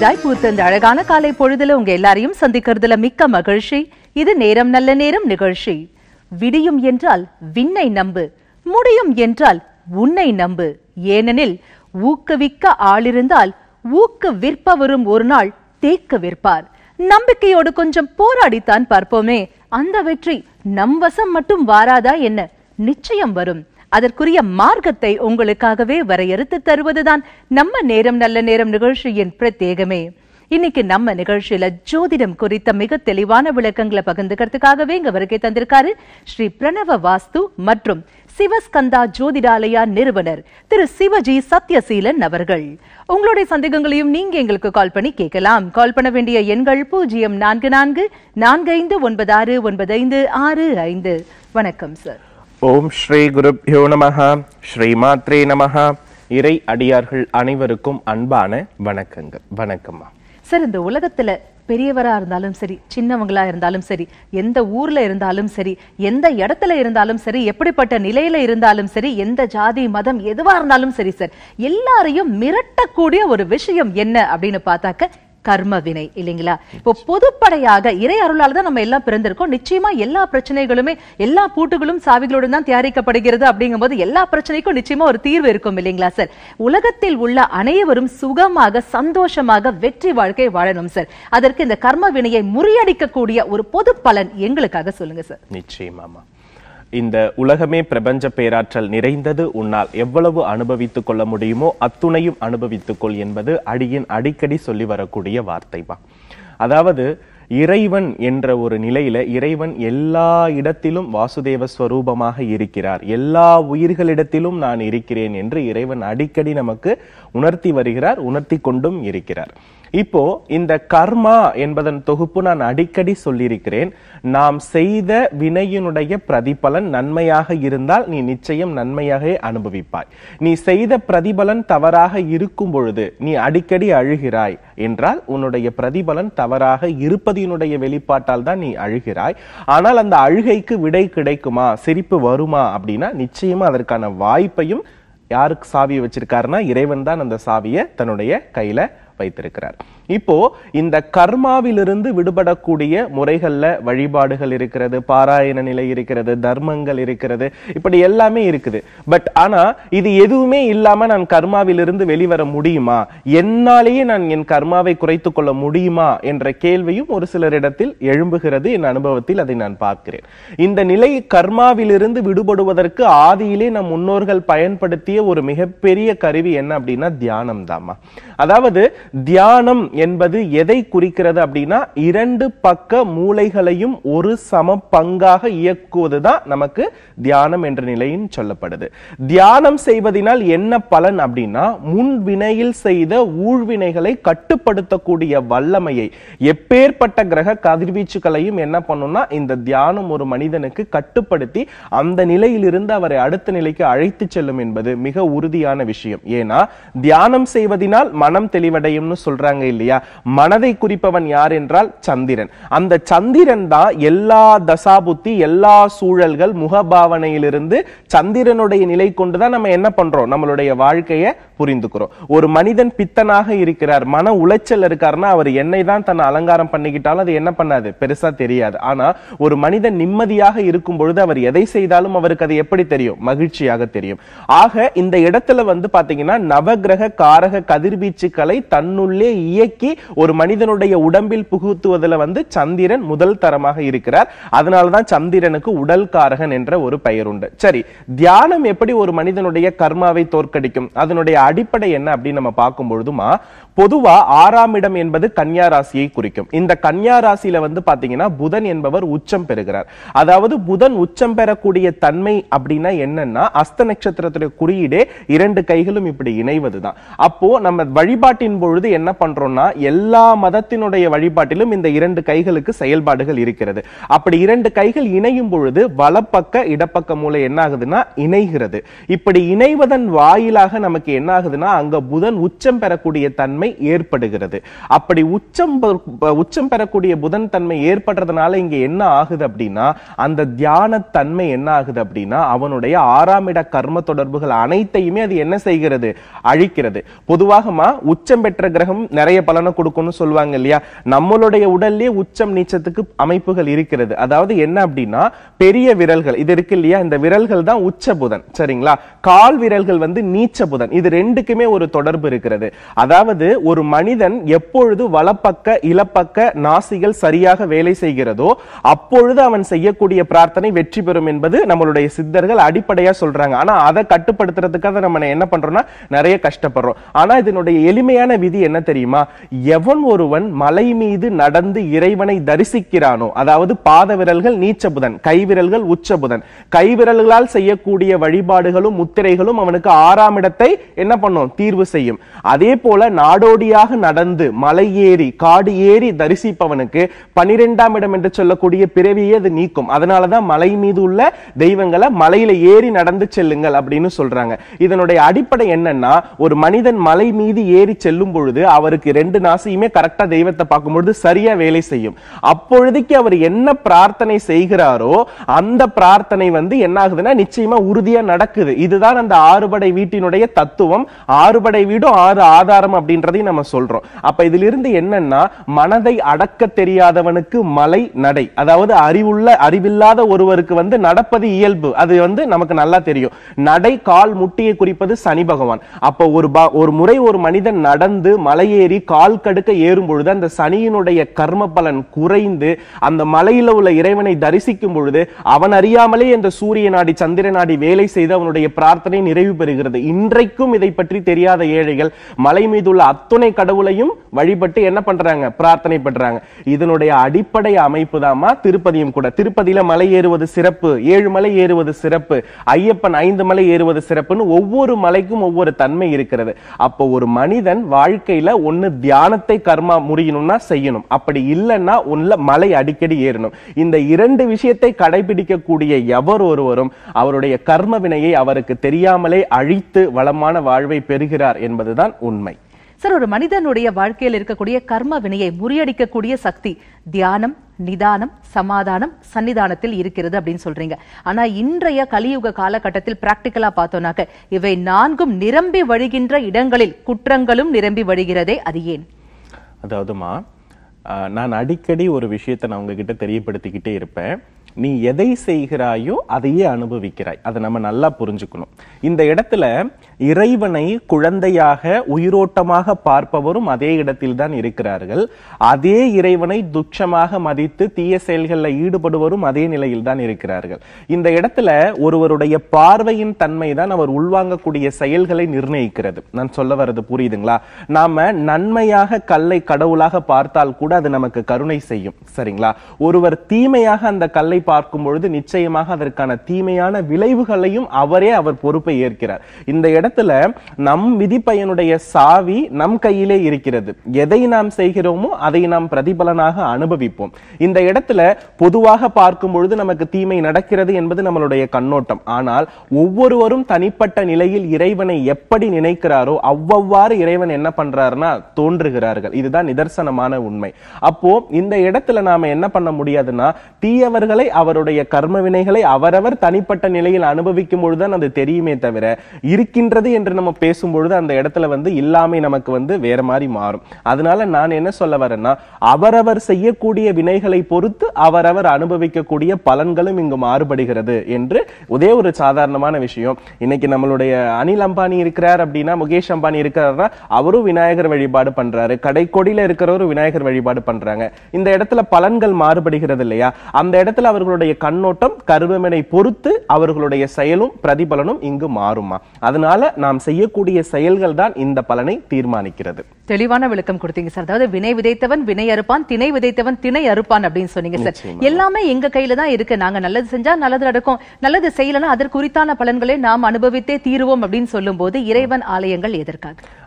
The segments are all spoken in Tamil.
புதிதாய் பூத்த இந்த அழகான காலை பொழுதுல உங்க எல்லாரையும் சந்திக்கிறதுல மிக்க மகிழ்ச்சி இது நேரம் நல்ல நேரம் நிகழ்ச்சி விடியும் என்றால் விண்ணை நம்பு முடியும் என்றால் உன்னை நம்பு ஏனெனில் ஊக்குவிக்க ஆளிருந்தால் ஊக்கு விற்பவரும் ஒரு நாள் தேக்க விற்பார் நம்பிக்கையோடு கொஞ்சம் போராடித்தான் பார்ப்போமே அந்த வெற்றி நம் வசம் மட்டும் வாராதா என்ன நிச்சயம் வரும் அதற்குரிய மார்க்கத்தை உங்களுக்காகவே வரையறுத்து தருவதுதான் நம்ம நேரம் நல்ல நேரம் நிகழ்ச்சியின் பிரத்யேகமே இன்னைக்கு நம்ம நிகழ்ச்சியில ஜோதிடம் குறித்த மிக தெளிவான விளக்கங்களை பகிர்ந்துக்கிறதுக்காகவே இங்க வருகை தந்திருக்காரு ஸ்ரீ பிரணவ வாஸ்து மற்றும் சிவஸ்கந்தா ஜோதிடாலயா நிறுவனர் திரு சிவஜி சத்யசீலன் அவர்கள் உங்களுடைய சந்தேகங்களையும் நீங்க எங்களுக்கு கால் பண்ணி கேட்கலாம் கால் பண்ண வேண்டிய எண்கள் பூஜ்ஜியம் நான்கு நான்கு நான்கு ஐந்து ஒன்பது ஆறு ஒன்பது ஐந்து ஆறு ஐந்து வணக்கம் சார் ஓம் ஸ்ரீ குருப்யோ நமஹ ஸ்ரீமாத்ரே நமஹ இறை அடியார்கள் அனைவருக்கும் அன்பான வணக்கங்கள் வணக்கம்மா சார் இந்த உலகத்துல பெரியவரா இருந்தாலும் சரி சின்னவங்களா இருந்தாலும் சரி எந்த ஊர்ல இருந்தாலும் சரி எந்த இடத்துல இருந்தாலும் சரி எப்படிப்பட்ட நிலையில இருந்தாலும் சரி எந்த ஜாதி மதம் எதுவா இருந்தாலும் சரி சார் எல்லாரையும் மிரட்டக்கூடிய ஒரு விஷயம் என்ன அப்படின்னு பார்த்தாக்க கர்ம வினை இல்லைங்களா இப்போ பொதுப்படையாக இறை அருளால தான் நம்ம எல்லாம் பிறந்திருக்கோம் நிச்சயமா எல்லா பிரச்சனைகளுமே எல்லா பூட்டுகளும் சாவிகளுடன் தான் தயாரிக்கப்படுகிறது அப்படிங்கும்போது எல்லா பிரச்சனைக்கும் நிச்சயமா ஒரு தீர்வு இருக்கும் இல்லைங்களா சார் உலகத்தில் உள்ள அனைவரும் சுகமாக சந்தோஷமாக வெற்றி வாழ்க்கை வாழணும் சார் அதற்கு இந்த கர்ம வினையை முறியடிக்கக்கூடிய ஒரு பொது பலன் எங்களுக்காக சொல்லுங்க சார் நிச்சயமாமா இந்த உலகமே பிரபஞ்ச பேராற்றல் நிறைந்தது உன்னால் எவ்வளவு அனுபவித்துக் கொள்ள முடியுமோ அத்துணையும் அனுபவித்துக் கொள் என்பது அடியின் அடிக்கடி சொல்லி வரக்கூடிய வார்த்தைமா அதாவது இறைவன் என்ற ஒரு நிலையில இறைவன் எல்லா இடத்திலும் வாசுதேவ ஸ்வரூபமாக இருக்கிறார் எல்லா உயிர்களிடத்திலும் நான் இருக்கிறேன் என்று இறைவன் அடிக்கடி நமக்கு உணர்த்தி வருகிறார் உணர்த்தி கொண்டும் இருக்கிறார் இப்போ இந்த கர்மா என்பதன் தொகுப்பு நான் அடிக்கடி சொல்லியிருக்கிறேன் நாம் செய்த வினையினுடைய பிரதிபலன் நன்மையாக இருந்தால் நீ நிச்சயம் நன்மையாக அனுபவிப்பாய் நீ செய்த பிரதிபலன் தவறாக இருக்கும் பொழுது நீ அடிக்கடி அழுகிறாய் என்றால் உன்னுடைய பிரதிபலன் தவறாக இருப்பதினுடைய வெளிப்பாட்டால் தான் நீ அழுகிறாய் ஆனால் அந்த அழுகைக்கு விடை கிடைக்குமா சிரிப்பு வருமா அப்படின்னா நிச்சயமா அதற்கான வாய்ப்பையும் யாருக்கு சாவியை வச்சிருக்காருன்னா இறைவன் தான் அந்த சாவியை தன்னுடைய கையில வைத்திருக்கிறார் இப்போ இந்த கர்மாவிலிருந்து விடுபடக்கூடிய முறைகள்ல வழிபாடுகள் இருக்கிறது பாராயண நிலை இருக்கிறது தர்மங்கள் இருக்கிறது இப்படி எல்லாமே இருக்குது பட் ஆனா இது எதுவுமே இல்லாம நான் கர்மாவிலிருந்து வெளிவர முடியுமா என்னாலேயே நான் என் கர்மாவை குறைத்துக் கொள்ள முடியுமா என்ற கேள்வியும் ஒரு சிலரிடத்தில் எழும்புகிறது என் அனுபவத்தில் அதை நான் பார்க்கிறேன் இந்த நிலை கர்மாவிலிருந்து விடுபடுவதற்கு ஆதியிலே நம் முன்னோர்கள் பயன்படுத்திய ஒரு மிகப்பெரிய கருவி என்ன அப்படின்னா தியானம் தாமா அதாவது தியானம் என்பது எதை குறிக்கிறது அப்படின்னா இரண்டு பக்க மூளைகளையும் ஒரு சம பங்காக இயக்குவதுதான் நமக்கு தியானம் என்ற நிலையின் சொல்லப்படுது தியானம் செய்வதனால் என்ன பலன் அப்படின்னா முன் வினையில் செய்த ஊழ்வினைகளை கட்டுப்படுத்தக்கூடிய வல்லமையை எப்பேற்பட்ட கிரக கதிர்வீச்சுகளையும் என்ன பண்ணும்னா இந்த தியானம் ஒரு மனிதனுக்கு கட்டுப்படுத்தி அந்த நிலையிலிருந்து அவரை அடுத்த நிலைக்கு அழைத்து செல்லும் என்பது மிக உறுதியான விஷயம் ஏன்னா தியானம் செய்வதனால் மனம் தெளிவடையும்னு சொல்றாங்க இல்லையா மனதை குறிப்பவன் யார் என்றால் சந்திரன் அந்த சந்திரன் தான் எல்லா தசாபுத்தி எல்லா சூழல்கள் முகபாவனையிலிருந்து சந்திரனுடைய நிலை கொண்டுதான் நம்ம என்ன பண்றோம் நம்மளுடைய வாழ்க்கையை புரிந்துக்கிறோம் ஒரு மனிதன் பித்தனாக இருக்கிறார் மன உளைச்சல் இருக்காருன்னா அவர் என்னை தான் தன்னை அலங்காரம் பண்ணிக்கிட்டாலும் அது என்ன பண்ணாது பெருசா தெரியாது ஆனா ஒரு மனிதன் நிம்மதியாக இருக்கும் பொழுது அவர் எதை செய்தாலும் அவருக்கு அது எப்படி தெரியும் மகிழ்ச்சியாக தெரியும் ஆக இந்த இடத்துல வந்து பாத்தீங்கன்னா நவகிரக காரக கதிர்வீச்சுக்களை தன்னுள்ளே இயக்கி ஒரு மனிதனுடைய உடம்பில் புகுத்துவதில் வந்து சந்திரன் முதல் தரமாக இருக்கிறார் அதனாலதான் சந்திரனுக்கு உடல் காரகன் என்ற ஒரு பெயர் உண்டு சரி தியானம் எப்படி ஒரு மனிதனுடைய கர்மாவை தோற்கடிக்கும் அதனுடைய அடிப்படை என்ன அப்படின்னு நம்ம பார்க்கும் பொழுதுமா பொதுவா ஆறாம் இடம் என்பது கன்னியா ராசியை குறிக்கும் இந்த கன்னியா ராசியில வந்து பாத்தீங்கன்னா புதன் என்பவர் உச்சம் பெறுகிறார் அதாவது புதன் உச்சம் பெறக்கூடிய தன்மை அப்படின்னா என்னன்னா அஸ்த நட்சத்திரத்துடைய குறியீடே இரண்டு கைகளும் இப்படி இணைவதுதான் அப்போ நம்ம வழிபாட்டின் பொழுது என்ன பண்றோம்னா எல்லா மதத்தினுடைய வழிபாட்டிலும் இந்த இரண்டு கைகளுக்கு செயல்பாடுகள் இருக்கிறது அப்படி இரண்டு கைகள் இணையும் பொழுது வலப்பக்க இடப்பக்க மூளை என்ன ஆகுதுன்னா இணைகிறது இப்படி இணைவதன் வாயிலாக நமக்கு என்ன ஆகுதுன்னா அங்க புதன் உச்சம் பெறக்கூடிய தன்மை தன்மை ஏற்படுகிறது அப்படி உச்சம் பெ- உச்சம் பெறக்கூடிய புதன் தன்மை ஏற்படுறதுனால இங்க என்ன ஆகுது அப்படின்னா அந்த தியான தன்மை என்ன ஆகுது அப்படின்னா அவனுடைய ஆறாம் இட கர்ம தொடர்புகள் அனைத்தையுமே அது என்ன செய்கிறது அழிக்கிறது பொதுவாகமா உச்சம் பெற்ற கிரகம் நிறைய பலனை கொடுக்கும்னு சொல்லுவாங்க இல்லையா நம்மளுடைய உடல்லே உச்சம் நீச்சத்துக்கு அமைப்புகள் இருக்கிறது அதாவது என்ன அப்படின்னா பெரிய விரல்கள் இது இருக்கு இல்லையா இந்த விரல்கள் தான் உச்ச புதன் சரிங்களா கால் விரல்கள் வந்து நீச்ச புதன் இது ரெண்டுக்குமே ஒரு தொடர்பு இருக்கிறது அதாவது ஒரு மனிதன் எப்பொழுது வலப்பக்க இலப்பக்க நாசிகள் சரியாக வேலை செய்கிறதோ அப்பொழுது அவன் செய்யக்கூடிய பிரார்த்தனை வெற்றி பெறும் என்பது நம்மளுடைய சித்தர்கள் அடிப்படையா சொல்றாங்க ஆனா அதை கட்டுப்படுத்துறதுக்காக நம்ம என்ன பண்றோம்னா நிறைய கஷ்டப்படுறோம் ஆனா இதனுடைய எளிமையான விதி என்ன தெரியுமா எவன் ஒருவன் மலை மீது நடந்து இறைவனை தரிசிக்கிறானோ அதாவது பாத விரல்கள் நீச்ச புதன் கை விரல்கள் உச்ச புதன் கை விரல்களால் செய்யக்கூடிய வழிபாடுகளும் முத்திரைகளும் அவனுக்கு ஆறாம் இடத்தை என்ன பண்ணும் தீர்வு செய்யும் அதே போல நாடோடியாக நடந்து மலை ஏறி காடு ஏறி தரிசிப்பவனுக்கு பனிரெண்டாம் இடம் என்று சொல்லக்கூடிய பிறவியை அது நீக்கும் அதனாலதான் மலை மீது உள்ள தெய்வங்களை மலையில ஏறி நடந்து செல்லுங்கள் அப்படின்னு சொல்றாங்க இதனுடைய அடிப்படை என்னன்னா ஒரு மனிதன் மலை மீது ஏறி செல்லும் பொழுது அவருக்கு ரெண்டு நாசியுமே கரெக்டா தெய்வத்தை பார்க்கும்பொழுது சரியா வேலை செய்யும் அப்பொழுதைக்கு அவர் என்ன பிரார்த்தனை செய்கிறாரோ அந்த பிரார்த்தனை வந்து என்ன ஆகுதுன்னா நிச்சயமா உறுதியா நடக்குது இதுதான் அந்த ஆறுபடை வீட்டினுடைய தத்துவம் ஆறுபடை வீடும் ஆறு ஆதாரம் அப்படின்றதையும் நம்ம சொல்றோம் அப்ப இதுல இருந்து என்னன்னா மனதை அடக்க தெரியாதவனுக்கு மலை நடை அதாவது அறிவுள்ள அறிவில்லாத ஒருவருக்கு வந்து நடப்பது இயல்பு அது வந்து நமக்கு நல்லா தெரியும் நடை கால் முட்டியை குறிப்பது சனி பகவான் அப்ப ஒரு ப- ஒரு முறை ஒரு மனிதன் நடந்து மலையேறி கால் கடுக்க ஏறும் பொழுது அந்த சனியினுடைய கர்ம பலன் குறைந்து அந்த மலையில உள்ள இறைவனை தரிசிக்கும் பொழுது அவன் அறியாமலே இந்த சூரிய நாடி சந்திர நாடி வேலை செய்து அவனுடைய பிரார்த்தனை நிறைவு பெறுகிறது இன்றைக்கும் இதை பற்றி தெரியாத ஏழைகள் மலை மீது உள்ள அத்துணை கடவுளையும் வழிபட்டு என்ன பண்றாங்க பிரார்த்தனை பண்றாங்க இதனுடைய அடிப்படை அமைப்பு தாமா திருப்பதியும் கூட திருப்பதியில மலை ஏறுவது சிறப்பு ஏழு மலை ஏறுவது சிறப்பு ஐயப்பன் ஐந்து மலை ஏறுவது சிறப்புன்னு ஒவ்வொரு மலைக்கும் ஒவ்வொரு தன்மை இருக்கிறது அப்போ ஒரு மனிதன் வாழ்க்கையில ஒண்ணு தியானத்தை கர்மா முடியணும்னா செய்யணும் அப்படி இல்லைன்னா ஒண்ணுல மலை அடிக்கடி ஏறணும் இந்த இரண்டு விஷயத்தை கடைபிடிக்கக்கூடிய எவர் ஒருவரும் அவருடைய கர்ம வினையை அவருக்கு தெரியாமலே அழித்து வளமான வாழ்வை பெறுகிறார் என்பதுதான் உண்மை சார் ஒரு மனிதனுடைய வாழ்க்கையில் இருக்கக்கூடிய கர்ம வினையை முறியடிக்கக்கூடிய சக்தி தியானம் நிதானம் சமாதானம் சன்னிதானத்தில் இருக்கிறது அப்படின்னு சொல்றீங்க ஆனா இன்றைய கலியுக காலகட்டத்தில் பிராக்டிக்கலா பார்த்தோம்னாக்க இவை நான்கும் நிரம்பி வழிகின்ற இடங்களில் குற்றங்களும் நிரம்பி வழிகிறதே அது ஏன் அதாவதுமா ஆஹ், நான் அடிக்கடி ஒரு விஷயத்தை நான் உங்ககிட்ட தெரியப்படுத்திக்கிட்டே இருப்பேன் நீ எதை செய்கிறாயோ அதையே அனுபவிக்கிறாய் அதை நம்ம நல்லா புரிஞ்சுக்கணும் இந்த இடத்துல இறைவனை குழந்தையாக உயிரோட்டமாக பார்ப்பவரும் அதே இடத்தில் தான் இருக்கிறார்கள் அதே இறைவனை துச்சமாக மதித்து தீய செயல்களில் ஈடுபடுவரும் அதே நிலையில் தான் இருக்கிறார்கள் இந்த இடத்துல ஒருவருடைய பார்வையின் தன்மை தான் அவர் உள்வாங்கக்கூடிய செயல்களை நிர்ணயிக்கிறது நான் சொல்ல வர்றது புரியுதுங்களா நாம நன்மையாக கல்லை கடவுளாக பார்த்தால் கூட அது நமக்கு கருணை செய்யும் சரிங்களா ஒருவர் தீமையாக அந்த கல்லை பார்க்கும் பொழுது நிச்சயமாக அதற்கான தீமையான விளைவுகளையும் அவரே அவர் பொறுப்பை ஏற்கிறார் இந்த இடத்துல நம் விதிப்பயனுடைய சாவி நம் கையிலே இருக்கிறது எதை நாம் செய்கிறோமோ அதை நாம் பிரதிபலனாக அனுபவிப்போம் இந்த இடத்துல பொதுவாக பார்க்கும் பொழுது நமக்கு தீமை நடக்கிறது என்பது நம்மளுடைய கண்ணோட்டம் ஆனால் ஒவ்வொருவரும் தனிப்பட்ட நிலையில் இறைவனை எப்படி நினைக்கிறாரோ அவ்வவ்வாறு இறைவன் என்ன பண்றாருன்னா தோன்றுகிறார்கள் இதுதான் நிதர்சனமான உண்மை அப்போ இந்த இடத்துல நாம என்ன பண்ண முடியாதுன்னா தீயவர்களை அவருடைய கர்ம வினைகளை அவரவர் தனிப்பட்ட நிலையில் அனுபவிக்கும் பொழுதுதான் அது தெரியுமே தவிர இருக்கின்றது என்று நம்ம பேசும் பொழுது அந்த இடத்துல வந்து இல்லாமை நமக்கு வந்து வேற மாதிரி மாறும் அதனால நான் என்ன சொல்ல வரேன்னா அவரவர் செய்யக்கூடிய வினைகளை பொறுத்து அவரவர் அனுபவிக்கக்கூடிய பலன்களும் இங்கு மாறுபடுகிறது என்று ஒரே ஒரு சாதாரணமான விஷயம் இன்னைக்கு நம்மளுடைய அனில் அம்பானி இருக்கிறார் அப்படின்னா முகேஷ் அம்பானி இருக்கிறாருன்னா அவரும் விநாயகர் வழிபாடு பண்றாரு கடைக்கோடியில இருக்கிறவரும் விநாயகர் வழிபாடு பண்றாங்க இந்த இடத்துல பலன்கள் மாறுபடுகிறது இல்லையா அந்த இடத்துல அவர்களுடைய கண்ணோட்டம் கருவமனை பொறுத்து அவர்களுடைய செயலும் பிரதிபலனும் இங்கு மாறுமா அதனால நாம் செய்யக்கூடிய செயல்கள் தான் இந்த பலனை தீர்மானிக்கிறது தெளிவான விளக்கம் கொடுத்தீங்க சார் அதாவது வினை விதைத்தவன் வினை அறுப்பான் திணை விதைத்தவன் திணை அறுப்பான் அப்படின்னு சொன்னீங்க சார் எல்லாமே எங்க கையில தான் இருக்கு நாங்க நல்லது செஞ்சா நல்லது நடக்கும் நல்லது செய்யலன்னா அதற்கு உரித்தான பலன்களை நாம் அனுபவித்தே தீருவோம் அப்படின்னு சொல்லும்போது இறைவன் ஆலயங்கள் எதற்காக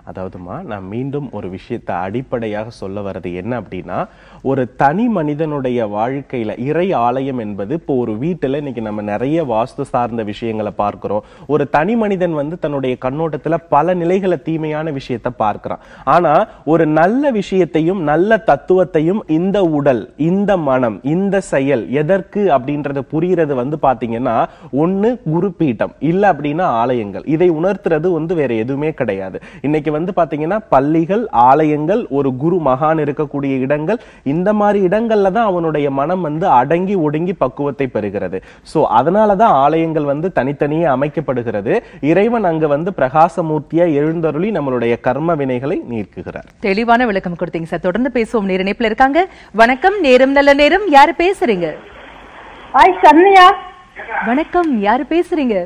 அதாவதுமா நான் மீண்டும் ஒரு விஷயத்தை அடிப்படையாக சொல்ல வர்றது என்ன அப்படின்னா ஒரு தனி மனிதனுடைய வாழ்க்கையில இறை ஆலயம் என்பது இப்போ ஒரு வீட்டுல இன்னைக்கு நம்ம நிறைய வாஸ்து சார்ந்த விஷயங்களை பார்க்கிறோம் ஒரு தனி மனிதன் வந்து தன்னுடைய கண்ணோட்டத்துல பல நிலைகளை தீமையான விஷயத்தை பார்க்கிறான் ஆனா ஒரு நல்ல விஷயத்தையும் நல்ல தத்துவத்தையும் இந்த உடல் இந்த மனம் இந்த செயல் எதற்கு அப்படின்றது புரிகிறது வந்து பாத்தீங்கன்னா ஒண்ணு குரு பீட்டம் இல்ல அப்படின்னா ஆலயங்கள் இதை உணர்த்துறது வந்து வேற எதுவுமே கிடையாது இன்னைக்கு வந்து பாத்தீங்கன்னா பள்ளிகள் ஆலயங்கள் ஒரு குரு மகான் இருக்கக்கூடிய இடங்கள் இந்த மாதிரி இடங்கள்ல தான் அவனுடைய மனம் வந்து அடங்கி ஒடுங்கி பக்குவத்தை பெறுகிறது சோ அதனாலதான் ஆலயங்கள் வந்து தனித்தனியே அமைக்கப்படுகிறது இறைவன் அங்க வந்து பிரகாசமூர்த்தியா எழுந்தருளி நம்மளுடைய கர்ம வினைகளை நீக்குகிறார் தெளிவான விளக்கம் கொடுத்தீங்க சார் தொடர்ந்து பேசுவோம் நேர இணைப்புல இருக்காங்க வணக்கம் நேரம் நல்ல நேரம் யாரு பேசுறீங்க ஹாய் சன்யா வணக்கம் யாரு பேசுறீங்க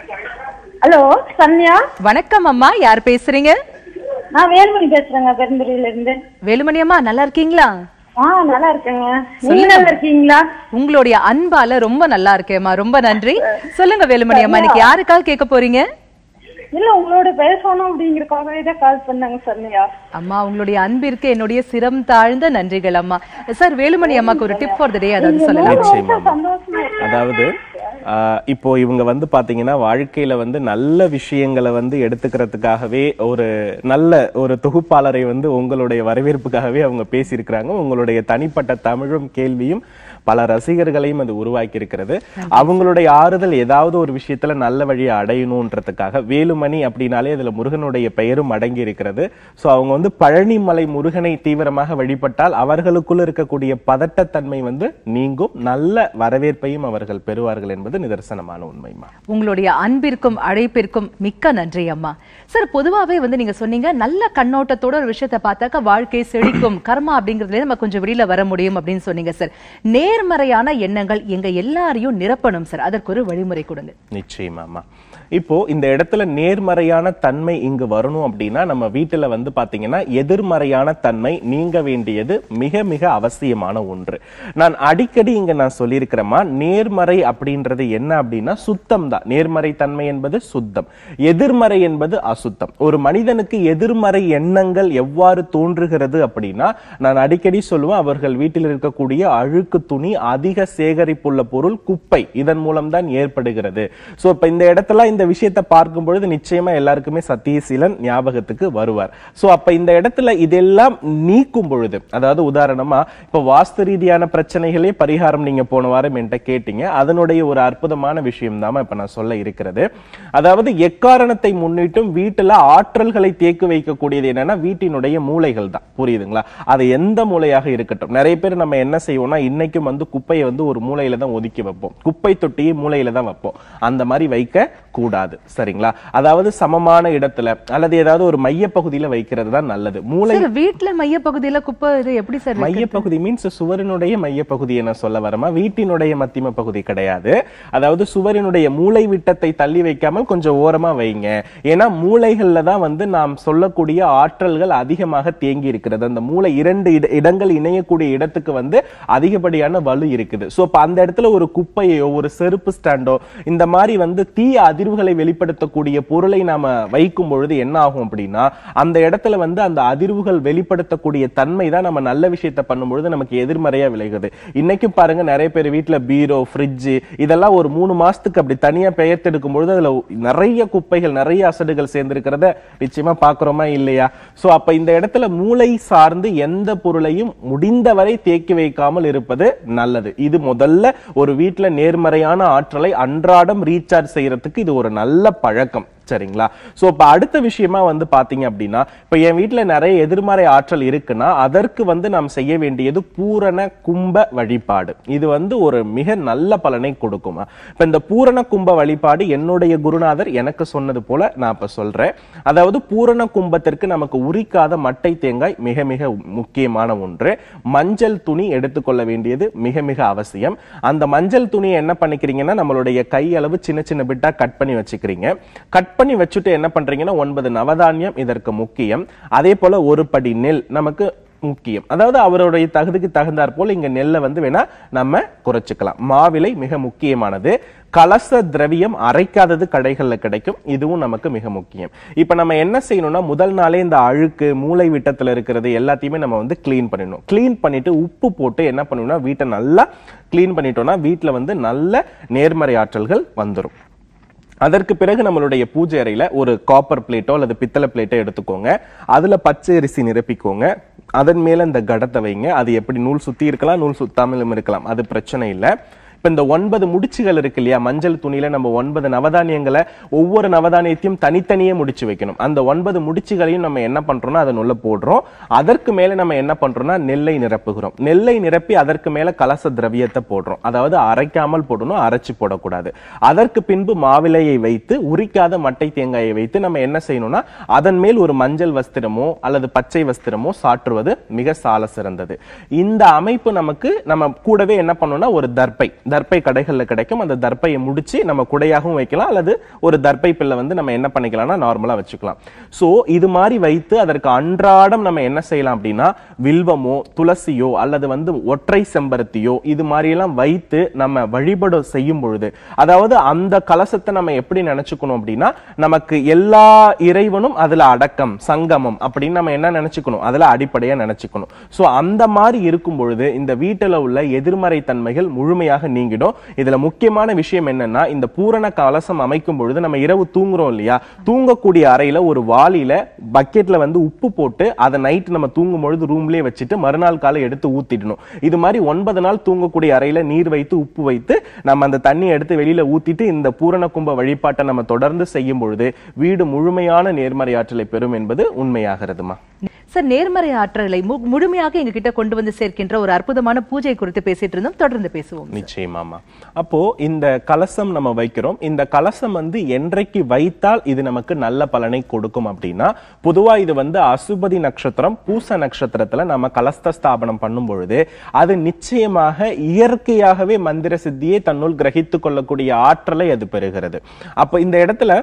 ஹலோ சன்யா வணக்கம் அம்மா யார் பேசுறீங்க நான் வேலுமணி பேசுறேங்க பெருந்துறையில இருந்து வேலுமணி அம்மா நல்லா இருக்கீங்களா ஆ நல்லா இருக்கேங்க நீங்க நல்லா இருக்கீங்களா உங்களுடைய அன்பால ரொம்ப நல்லா இருக்கேம்மா ரொம்ப நன்றி சொல்லுங்க வேலுமணி அம்மா இன்னைக்கு யாருக்காக கேட்க போறீங்க இல்ல உங்களோட பேசணும் அப்படிங்கறதுக்காகவே தான் கால் பண்ணாங்க சன்யா அம்மா உங்களுடைய அன்பிற்கு என்னுடைய சிரம் தாழ்ந்த நன்றிகள் அம்மா சார் வேலுமணி அம்மாக்கு ஒரு டிப் ஃபார் த டே அதாவது சொல்லலாம் நிச்சயமா சந்தோஷமா இருக்கு. அதாவது ஆஹ், இப்போ இவங்க வந்து பாத்தீங்கன்னா வாழ்க்கையில வந்து நல்ல விஷயங்களை வந்து எடுத்துக்கிறதுக்காகவே ஒரு நல்ல ஒரு தொகுப்பாளரை வந்து உங்களுடைய வரவேற்புக்காகவே அவங்க பேசியிருக்கிறாங்க உங்களுடைய தனிப்பட்ட தமிழும் கேள்வியும் பல ரசிகர்களையும் அது உருவாக்கி இருக்கிறது அவங்களுடைய ஆறுதல் ஏதாவது ஒரு விஷயத்துல நல்ல வழியை அடையணுன்றதுக்காக வேலுமணி அப்படின்னாலே அதுல முருகனுடைய பெயரும் அடங்கி இருக்கிறது சோ அவங்க வந்து பழனிமலை முருகனை தீவிரமாக வழிபட்டால் அவர்களுக்குள்ள இருக்கக்கூடிய பதட்டத்தன்மை வந்து நீங்கும் நல்ல வரவேற்பையும் அவர்கள் பெறுவார்கள் என்பது நிதர்சனமான உண்மைமா உங்களுடைய அன்பிற்கும் அழைப்பிற்கும் மிக்க நன்றி அம்மா சார் பொதுவாவே வந்து நீங்க சொன்னீங்க நல்ல கண்ணோட்டத்தோட ஒரு விஷயத்தை பார்த்தாக்க வாழ்க்கை செழிக்கும் கர்மா அப்படிங்கறதுல நம்ம கொஞ்சம் வெளியில வர முடியும் அப்படின்னு சொன்னீங்க சார் நேர்மறையான எண்ணங்கள் எங்க எல்லாரையும் நிரப்பணும் சார் அதற்கு ஒரு வழிமுறை கொடுங்க நிச்சயமாமா இப்போ இந்த இடத்துல நேர்மறையான தன்மை இங்கு வரணும் அப்படின்னா நம்ம வீட்டுல வந்து பாத்தீங்கன்னா எதிர்மறையான தன்மை நீங்க வேண்டியது மிக மிக அவசியமான ஒன்று நான் அடிக்கடி இங்க நான் சொல்லியிருக்கிறேமா நேர்மறை அப்படின்றது என்ன அப்படின்னா சுத்தம் தான் நேர்மறை தன்மை என்பது சுத்தம் எதிர்மறை என்பது அசுத்தம் ஒரு மனிதனுக்கு எதிர்மறை எண்ணங்கள் எவ்வாறு தோன்றுகிறது அப்படின்னா நான் அடிக்கடி சொல்லுவேன் அவர்கள் வீட்டில் இருக்கக்கூடிய அழுக்கு துணி அதிக சேகரிப்புள்ள பொருள் குப்பை இதன் மூலம் தான் ஏற்படுகிறது சோ இப்ப இந்த இடத்துல இந்த விஷயத்தை பார்க்கும் பொழுது நிச்சயமா எல்லாருக்குமே சத்தியசீலன் ஞாபகத்துக்கு வருவார் சோ அப்ப இந்த இடத்துல இதெல்லாம் நீக்கும் பொழுது அதாவது உதாரணமா இப்ப வாஸ்து ரீதியான பிரச்சனைகளே பரிகாரம் நீங்க போன வாரம் என்கிட்ட கேட்டீங்க அதனுடைய ஒரு அற்புதமான விஷயம் தான் இப்ப நான் சொல்ல இருக்கிறது அதாவது எக்காரணத்தை முன்னிட்டும் வீட்டுல ஆற்றல்களை தேக்கி வைக்கக்கூடியது என்னன்னா வீட்டினுடைய மூளைகள் தான் புரியுதுங்களா அது எந்த மூலையாக இருக்கட்டும் நிறைய பேர் நம்ம என்ன செய்வோம்னா இன்னைக்கும் வந்து குப்பையை வந்து ஒரு மூலையில தான் ஒதுக்கி வைப்போம் குப்பை தொட்டியை மூலையில தான் வைப்போம் அந்த மாதிரி வைக்க கூடாது சரிங்களா அதாவது சமமான இடத்துல அல்லது ஏதாவது ஒரு மைய பகுதியில வைக்கிறது தான் நல்லது மூளை சார் வீட்டுல மைய பகுதியில குப்பை இது எப்படி சார் வைக்கிறது? மையப்பகுதி மீன்ஸ் சுவரினுடைய மையப்பகுதி என்ன சொல்ல வரமா வீட்டினுடைய மத்தியம பகுதி கிடையாது அதாவது சுவரினுடைய மூளை விட்டத்தை தள்ளி வைக்காமல் கொஞ்சம் ஓரமா வைங்க ஏன்னா மூளைகள்ல தான் வந்து நாம் சொல்லக்கூடிய ஆற்றல்கள் அதிகமாக தேங்கி இருக்கிறது அந்த மூளை இரண்டு இட- இடங்கள் இணையக்கூடிய இடத்துக்கு வந்து அதிகப்படியான வலு இருக்குது சோ அப்ப அந்த இடத்துல ஒரு குப்பையோ ஒரு செருப்பு ஸ்டாண்டோ இந்த மாதிரி வந்து தீய அதிர்வுகளை வெளிப்படுத்தக்கூடிய பொருளை நாம வைக்கும் பொழுது என்ன ஆகும் அப்படின்னா அந்த இடத்துல வந்து அந்த அதிர்வுகள் வெளிப்படுத்தக்கூடிய தன்மை தான் நம்ம நல்ல விஷயத்தை பண்ணும்பொழுது நமக்கு எதிர்மறையா விளைகிறது இன்னைக்கும் பாருங்க நிறைய பேர் வீட்டுல பீரோ ஃப்ரிட்ஜ் இதெல்லாம் ஒரு மூணு மாசத்துக்கு அப்படி தனியா பெயர்த்தெடுக்கும் பொழுது அதுல நிறைய குப்பைகள் நிறைய அசடுகள் சேர்ந்திருக்கிறத நிச்சயமா பாக்குறோமா இல்லையா சோ அப்ப இந்த இடத்துல மூளை சார்ந்து எந்த பொருளையும் முடிந்தவரை தேக்கி வைக்காமல் இருப்பது நல்லது இது முதல்ல ஒரு வீட்டுல நேர்மறையான ஆற்றலை அன்றாடம் ரீசார்ஜ் செய்யறதுக்கு இது ஒரு நல்ல பழக்கம் சரிங்களா சோ இப்ப அடுத்த விஷயமா வந்து பாத்தீங்க அப்படின்னா இப்ப என் வீட்டுல நிறைய எதிர்மறை ஆற்றல் இருக்குன்னா அதற்கு வந்து நாம் செய்ய வேண்டியது பூரண கும்ப வழிபாடு இது வந்து ஒரு மிக நல்ல பலனை கொடுக்குமா இப்ப இந்த பூரண கும்ப வழிபாடு என்னுடைய குருநாதர் எனக்கு சொன்னது போல நான் இப்ப சொல்றேன் அதாவது பூரண கும்பத்திற்கு நமக்கு உரிக்காத மட்டை தேங்காய் மிக மிக முக்கியமான ஒன்று மஞ்சள் துணி எடுத்துக்கொள்ள வேண்டியது மிக மிக அவசியம் அந்த மஞ்சள் துணியை என்ன பண்ணிக்கிறீங்கன்னா நம்மளுடைய கை அளவு சின்ன சின்ன பிட்டா கட் பண்ணி வச்சுக்கிறீங்க கட் பண்ணி வச்சுட்டு என்ன பண்றீங்கன்னா ஒன்பது நவதானியம் இதற்கு முக்கியம் அதே போல ஒரு படி நெல் நமக்கு முக்கியம் அதாவது அவருடைய தகுதிக்கு தகுந்தாற் போல் இங்க நெல்லை வந்து வேணா நம்ம குறைச்சுக்கலாம் மாவிலை மிக முக்கியமானது கலச திரவியம் அரைக்காதது கடைகள்ல கிடைக்கும் இதுவும் நமக்கு மிக முக்கியம் இப்ப நம்ம என்ன செய்யணும்னா முதல் நாளே இந்த அழுக்கு மூளை விட்டத்துல இருக்கிறது எல்லாத்தையுமே நம்ம வந்து க்ளீன் பண்ணிடணும் க்ளீன் பண்ணிட்டு உப்பு போட்டு என்ன பண்ணணும்னா வீட்டை நல்லா க்ளீன் பண்ணிட்டோம்னா வீட்டுல வந்து நல்ல நேர்மறை ஆற்றல்கள் வந்துரும் அதற்கு பிறகு நம்மளுடைய பூஜை அறையில ஒரு காப்பர் பிளேட்டோ அல்லது பித்தளை பிளேட்டோ எடுத்துக்கோங்க அதுல பச்சை அரிசி நிரப்பிக்கோங்க அதன் மேல இந்த கடத்தை வைங்க அது எப்படி நூல் சுத்தி இருக்கலாம் நூல் சுத்தாமலும் இருக்கலாம் அது பிரச்சனை இல்லை இப்ப இந்த ஒன்பது முடிச்சுகள் இருக்கு இல்லையா மஞ்சள் துணியில நம்ம ஒன்பது நவதானியங்களை ஒவ்வொரு நவதானியத்தையும் தனித்தனியே முடிச்சு வைக்கணும் அந்த ஒன்பது முடிச்சுகளையும் நம்ம என்ன பண்றோம்னா அதன் உள்ள போடுறோம் அதற்கு மேல நம்ம என்ன பண்றோம்னா நெல்லை நிரப்புகிறோம் நெல்லை நிரப்பி அதற்கு மேல கலச திரவியத்தை போடுறோம் அதாவது அரைக்காமல் போடணும் அரைச்சு போடக்கூடாது அதற்கு பின்பு மாவிலையை வைத்து உரிக்காத மட்டை தேங்காயை வைத்து நம்ம என்ன செய்யணும்னா அதன் மேல் ஒரு மஞ்சள் வஸ்திரமோ அல்லது பச்சை வஸ்திரமோ சாற்றுவது மிக சால சிறந்தது இந்த அமைப்பு நமக்கு நம்ம கூடவே என்ன பண்ணணும்னா ஒரு தர்ப்பை தர்ப்பை கடைகள்ல கிடைக்கும் அந்த தர்ப்பையை முடிச்சு நம்ம குடையாகவும் வைக்கலாம் அல்லது ஒரு தர்ப்பை பில்லை வந்து நம்ம என்ன பண்ணிக்கலாம்னா நார்மலா வச்சுக்கலாம் சோ இது மாதிரி வைத்து அதற்கு அன்றாடம் நம்ம என்ன செய்யலாம் அப்படின்னா வில்வமோ துளசியோ அல்லது வந்து ஒற்றை செம்பருத்தியோ இது மாதிரி எல்லாம் வைத்து நம்ம வழிபாடு செய்யும் பொழுது அதாவது அந்த கலசத்தை நம்ம எப்படி நினைச்சுக்கணும் அப்படின்னா நமக்கு எல்லா இறைவனும் அதுல அடக்கம் சங்கமம் அப்படின்னு நம்ம என்ன நினைச்சுக்கணும் அதுல அடிப்படையா நினைச்சுக்கணும் சோ அந்த மாதிரி இருக்கும் பொழுது இந்த வீட்டுல உள்ள எதிர்மறை தன்மைகள் முழுமையாக நீங்கிடும் இதுல முக்கியமான விஷயம் என்னன்னா இந்த பூரண கலசம் அமைக்கும் பொழுது நம்ம இரவு தூங்குறோம் இல்லையா தூங்கக்கூடிய அறையில ஒரு வாளியில பக்கெட்ல வந்து உப்பு போட்டு அதை நைட் நம்ம தூங்கும் பொழுது ரூம்லயே வச்சுட்டு மறுநாள் காலை எடுத்து ஊத்திடணும் இது மாதிரி ஒன்பது நாள் தூங்கக்கூடிய அறையில நீர் வைத்து உப்பு வைத்து நம்ம அந்த தண்ணி எடுத்து வெளியில ஊத்திட்டு இந்த பூரண கும்ப வழிபாட்டை நம்ம தொடர்ந்து செய்யும் பொழுது வீடு முழுமையான நேர்மறை ஆற்றலை பெறும் என்பது உண்மையாகிறதுமா சார் நேர்மறை ஆற்றலை மு- முழுமையாக எங்க கிட்ட கொண்டு வந்து சேர்க்கின்ற ஒரு அற்புதமான பூஜை குறித்து பேசிட்டு இருந்தோம் தொடர்ந்து பேசுவோம் நிச்சயமாமா அப்போ இந்த கலசம் நம்ம வைக்கிறோம் இந்த கலசம் வந்து என்றைக்கு வைத்தால் இது நமக்கு நல்ல பலனை கொடுக்கும் அப்படின்னா பொதுவா இது வந்து அசுபதி நட்சத்திரம் பூச நட்சத்திரத்துல நம்ம கலஸ்த ஸ்தாபனம் பண்ணும் பொழுது அது நிச்சயமாக இயற்கையாகவே மந்திர சித்தியை தன்னுள் கிரகித்துக் கொள்ளக்கூடிய ஆற்றலை அது பெறுகிறது அப்ப இந்த இடத்துல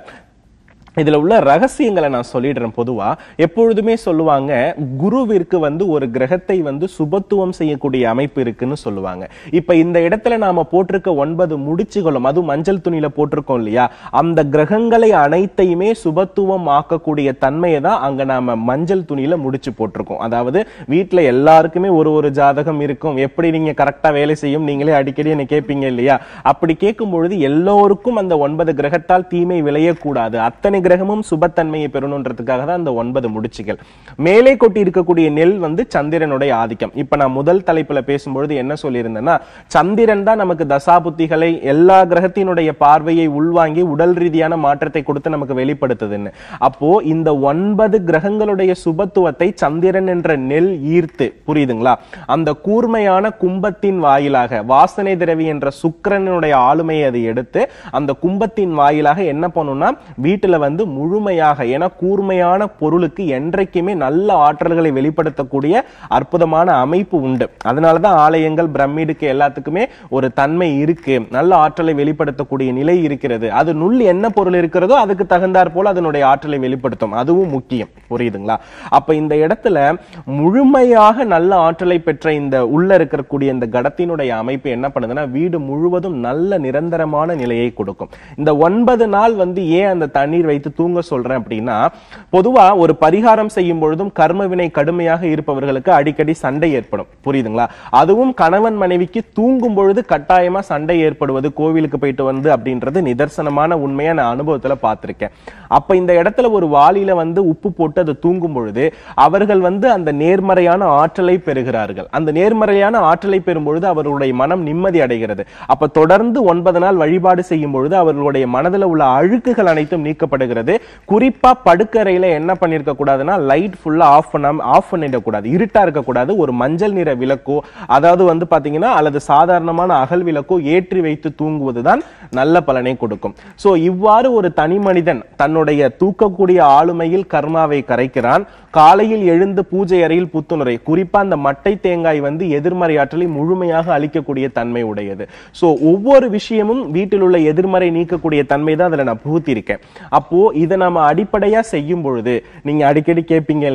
இதுல உள்ள ரகசியங்களை நான் சொல்லிடுறேன் பொதுவா எப்பொழுதுமே சொல்லுவாங்க குருவிற்கு வந்து ஒரு கிரகத்தை வந்து சுபத்துவம் செய்யக்கூடிய அமைப்பு இருக்குன்னு சொல்லுவாங்க இப்ப இந்த இடத்துல நாம போட்டிருக்க ஒன்பது முடிச்சுகளும் அதுவும் மஞ்சள் துணியில போட்டிருக்கோம் இல்லையா அந்த கிரகங்களை அனைத்தையுமே சுபத்துவம் ஆக்கக்கூடிய தன்மையை தான் அங்க நாம மஞ்சள் துணியில முடிச்சு போட்டிருக்கோம் அதாவது வீட்டுல எல்லாருக்குமே ஒரு ஒரு ஜாதகம் இருக்கும் எப்படி நீங்க கரெக்டா வேலை செய்யும் நீங்களே அடிக்கடி என்ன கேட்பீங்க இல்லையா அப்படி கேட்கும் பொழுது எல்லோருக்கும் அந்த ஒன்பது கிரகத்தால் தீமை விளையக்கூடாது அத்தனை கிரகமும் சுபத்தன்மையை பெறணுன்றதுக்காக தான் அந்த ஒன்பது முடிச்சுகள் மேலே கொட்டி இருக்கக்கூடிய நெல் வந்து சந்திரனுடைய ஆதிக்கம் இப்ப நான் முதல் தலைப்புல பேசும்பொழுது என்ன சொல்லியிருந்தேன்னா சந்திரன் தான் நமக்கு தசாபுத்திகளை எல்லா கிரகத்தினுடைய பார்வையை உள்வாங்கி உடல் ரீதியான மாற்றத்தை கொடுத்து நமக்கு வெளிப்படுத்துதுன்னு அப்போ இந்த ஒன்பது கிரகங்களுடைய சுபத்துவத்தை சந்திரன் என்ற நெல் ஈர்த்து புரியுதுங்களா அந்த கூர்மையான கும்பத்தின் வாயிலாக வாசனை திரவி என்ற சுக்கிரனுடைய ஆளுமையை அது எடுத்து அந்த கும்பத்தின் வாயிலாக என்ன பண்ணும்னா வீட்டுல வந்து முழுமையாக ஏன்னா கூர்மையான பொருளுக்கு என்றைக்குமே நல்ல ஆற்றல்களை வெளிப்படுத்தக்கூடிய அற்புதமான அமைப்பு உண்டு அதனாலதான் ஆலயங்கள் பிரமிடுக்கு எல்லாத்துக்குமே ஒரு தன்மை இருக்கு நல்ல ஆற்றலை வெளிப்படுத்தக்கூடிய நிலை இருக்கிறது அது நுள் என்ன பொருள் இருக்கிறதோ அதுக்கு தகுந்தாற் போல அதனுடைய ஆற்றலை வெளிப்படுத்தும் அதுவும் முக்கியம் புரியுதுங்களா அப்ப இந்த இடத்துல முழுமையாக நல்ல ஆற்றலை பெற்ற இந்த உள்ள இருக்கக்கூடிய இந்த கடத்தினுடைய அமைப்பு என்ன பண்ணுதுன்னா வீடு முழுவதும் நல்ல நிரந்தரமான நிலையை கொடுக்கும் இந்த ஒன்பது நாள் வந்து ஏன் அந்த தண்ணீர் வைத்து தூங்க சொல்றேன் அப்படின்னா பொதுவா ஒரு பரிகாரம் செய்யும் பொழுதும் கர்ம வினை கடுமையாக இருப்பவர்களுக்கு அடிக்கடி சண்டை ஏற்படும் புரியுதுங்களா அதுவும் கணவன் மனைவிக்கு தூங்கும் பொழுது கட்டாயமா சண்டை ஏற்படுவது கோவிலுக்கு போயிட்டு வந்து அப்படின்றது நிதர்சனமான உண்மையா நான் அனுபவத்துல பார்த்திருக்கேன் அப்ப இந்த இடத்துல ஒரு வாளியில வந்து உப்பு போட்டு அது தூங்கும் பொழுது அவர்கள் வந்து அந்த நேர்மறையான ஆற்றலை பெறுகிறார்கள் அந்த நேர்மறையான ஆற்றலை பெறும் பொழுது அவர்களுடைய மனம் நிம்மதி அடைகிறது அப்ப தொடர்ந்து ஒன்பது நாள் வழிபாடு செய்யும் பொழுது அவர்களுடைய மனதுல உள்ள அழுக்குகள் அனைத்தும் நீக்கப்படுகிறது குறிப்பா படுக்கறையில என்ன பண்ணிருக்க கூடாதுன்னா லைட் ஃபுல்லா ஆஃப் பண்ணாம ஆஃப் பண்ணிடக்கூடாது இருட்டா இருக்கக்கூடாது ஒரு மஞ்சள் நிற விளக்கோ அதாவது வந்து பாத்தீங்கன்னா அல்லது சாதாரணமான அகல் விளக்கோ ஏற்றி வைத்து தூங்குவதுதான் நல்ல பலனை கொடுக்கும் சோ இவ்வாறு ஒரு தனி மனிதன் தன்னுடைய தூக்கக்கூடிய ஆளுமையில் கர்மாவை கரைக்கிறான் காலையில் எழுந்து பூஜை அறையில் புத்துணரை குறிப்பா அந்த மட்டை தேங்காய் வந்து எதிர்மறை ஆற்றலை முழுமையாக அளிக்கக்கூடிய தன்மை உடையது சோ ஒவ்வொரு விஷயமும் வீட்டில் உள்ள எதிர்மறை நீக்கக்கூடிய தன்மை தான் அதுல நான் புகுத்திருக்கேன் அப்போ இதை நம்ம அடிப்படையா செய்யும் பொழுது நீங்க அடிக்கடி கேட்பீங்க இல்லையா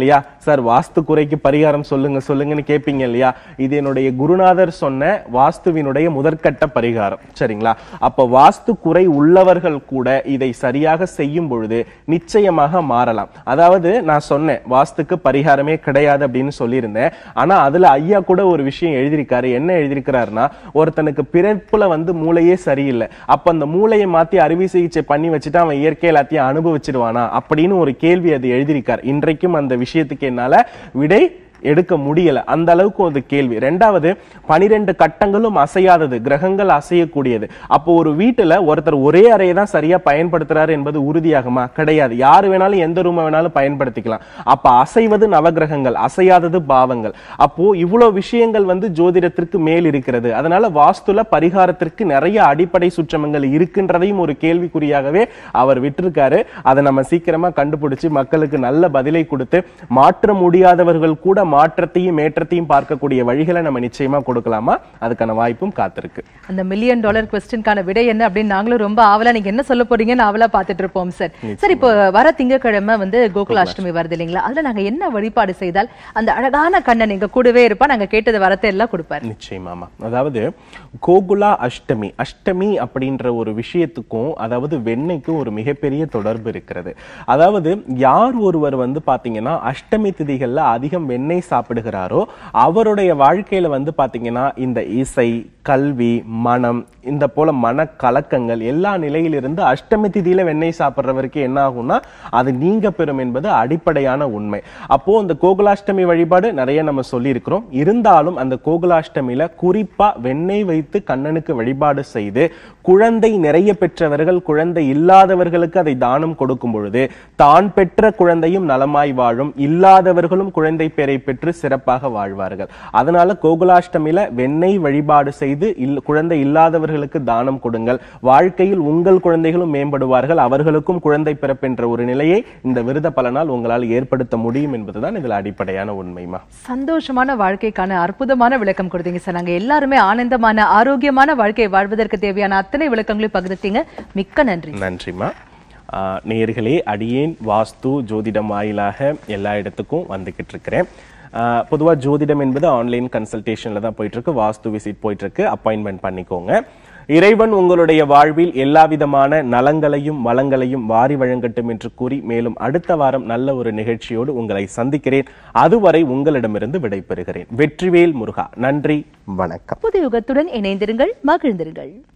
சார் வாஸ்து குறைக்கு பரிகாரம் சொல்லுங்க சொல்லுங்கன்னு கேட்பீங்க இல்லையா இது என்னுடைய குருநாதர் சொன்ன வாஸ்துவினுடைய முதற்கட்ட பரிகாரம் சரிங்களா அப்ப வாஸ்து குறை உள்ளவர்கள் கூட இதை சரியாக செய்யும் பொழுது நிச்சயமாக மாறலாம் அதாவது நான் சொன்னேன் வாஸ்துக்கு பரிகாரமே கிடையாது அப்படின்னு சொல்லியிருந்தேன் ஆனா அதுல ஐயா கூட ஒரு விஷயம் எழுதியிருக்காரு என்ன எழுதியிருக்கிறாருன்னா ஒருத்தனுக்கு பிறப்புல வந்து மூளையே சரியில்லை அப்ப அந்த மூளையை மாத்தி அறுவை சிகிச்சை பண்ணி வச்சுட்டு அவன் இயற்கை எல்லாத்தையும் அனுபவிச்சிருவானா அப்படின்னு ஒரு கேள்வி அது எழுதியிருக்கார் இன்றைக்கும் அந்த விஷயத்துக்கு என்னால விடை எடுக்க முடியல அந்த அளவுக்கு ஒரு கேள்வி ரெண்டாவது பனிரெண்டு கட்டங்களும் அசையாதது கிரகங்கள் அசையக்கூடியது அப்போ ஒரு வீட்டுல ஒருத்தர் ஒரே அறையை தான் சரியா பயன்படுத்துறாரு என்பது உறுதியாகுமா கிடையாது யாரு வேணாலும் எந்த ரூமை வேணாலும் பயன்படுத்திக்கலாம் அப்ப அசைவது நவகிரகங்கள் அசையாதது பாவங்கள் அப்போ இவ்வளவு விஷயங்கள் வந்து ஜோதிடத்திற்கு மேல் இருக்கிறது அதனால வாஸ்துல பரிகாரத்திற்கு நிறைய அடிப்படை சுற்றமங்கள் இருக்கின்றதையும் ஒரு கேள்விக்குறியாகவே அவர் விட்டிருக்காரு அதை நம்ம சீக்கிரமா கண்டுபிடிச்சு மக்களுக்கு நல்ல பதிலை கொடுத்து மாற்ற முடியாதவர்கள் கூட மாற்றத்தையும் ஏற்றத்தையும் பார்க்கக்கூடிய வழிகளை நம்ம நிச்சயமா கொடுக்கலாமா அதுக்கான வாய்ப்பும் காத்திருக்கு அந்த மில்லியன் டாலர் கொஸ்டின்கான விடை என்ன அப்படின்னு நாங்களும் ரொம்ப ஆவலா நீங்க என்ன சொல்ல போறீங்கன்னு ஆவலா பார்த்துட்டு இருப்போம் சார் சார் இப்போ வர திங்கட்கிழமை வந்து கோகுலாஷ்டமி வருது இல்லைங்களா அதுல நாங்க என்ன வழிபாடு செய்தால் அந்த அழகான கண்ணன் எங்க கூடவே இருப்பா நாங்க கேட்டது வரத்தை எல்லாம் கொடுப்பாரு நிச்சயமாமா அதாவது கோகுலா அஷ்டமி அஷ்டமி அப்படின்ற ஒரு விஷயத்துக்கும் அதாவது வெண்ணெய்க்கும் ஒரு மிகப்பெரிய தொடர்பு இருக்கிறது அதாவது யார் ஒருவர் வந்து பாத்தீங்கன்னா அஷ்டமி திதிகள்ல அதிகம் வெண்ணெய் சாப்பிடுகிறாரோ அவருடைய வாழ்க்கையில வந்து பாத்தீங்கன்னா இந்த இசை கல்வி மனம் இந்த போல மன கலக்கங்கள் எல்லா நிலையிலிருந்து அஷ்டமி திதியில வெண்ணெய் சாப்பிடுறவருக்கு என்ன ஆகும்னா அது நீங்க பெறும் என்பது அடிப்படையான உண்மை அப்போ இந்த கோகுலாஷ்டமி வழிபாடு நிறைய நம்ம சொல்லி இருக்கிறோம் இருந்தாலும் அந்த கோகுலாஷ்டமியில குறிப்பா வெண்ணெய் வைத்து கண்ணனுக்கு வழிபாடு செய்து குழந்தை நிறைய பெற்றவர்கள் குழந்தை இல்லாதவர்களுக்கு அதை தானம் கொடுக்கும் பொழுது தான் பெற்ற குழந்தையும் நலமாய் வாழும் இல்லாதவர்களும் குழந்தை பேரை பெற்று சிறப்பாக வாழ்வார்கள் அதனால கோகுலாஷ்டமியில வெண்ணெய் வழிபாடு செய்து இல்- குழந்தை இல்லாதவர்களுக்கு தானம் கொடுங்கள் வாழ்க்கையில் உங்கள் குழந்தைகளும் மேம்படுவார்கள் அவர்களுக்கும் குழந்தை பிறப்பென்ற ஒரு நிலையை இந்த விருத பலனால் உங்களால் ஏற்படுத்த முடியும் என்பதுதான் இதுல அடிப்படையான உண்மைமா சந்தோஷமான வாழ்க்கைக்கான அற்புதமான விளக்கம் கொடுத்தீங்க சார் நாங்க எல்லாருமே ஆனந்தமான ஆரோக்கியமான வாழ்க்கையை வாழ்வதற்கு தேவையான அத்தனை விளக்கங்களையும் பகிர்ந்தீங்க மிக்க நன்றி நன்றிம்மா ஆஹ் நேயர்களே அடியேன் வாஸ்து ஜோதிடம் வாயிலாக எல்லா இடத்துக்கும் வந்துகிட்டு இருக்கிறேன் ஆஹ் பொதுவா ஜோதிடம் என்பது ஆன்லைன் கன்சல்டேஷன்ல தான் போயிட்டு இருக்கு வாஸ்து விசிட் போயிட்டு இருக்கு அப்பாயின்மெண்ட் பண்ணிக்கோங்க இறைவன் உங்களுடைய வாழ்வில் எல்லா விதமான நலங்களையும் வளங்களையும் வாரி வழங்கட்டும் என்று கூறி மேலும் அடுத்த வாரம் நல்ல ஒரு நிகழ்ச்சியோடு உங்களை சந்திக்கிறேன் அதுவரை உங்களிடமிருந்து விடைபெறுகிறேன் வெற்றிவேல் முருகா நன்றி வணக்கம் புது யுகத்துடன் இணைந்திருங்கள் மகிழ்ந்திருங்கள்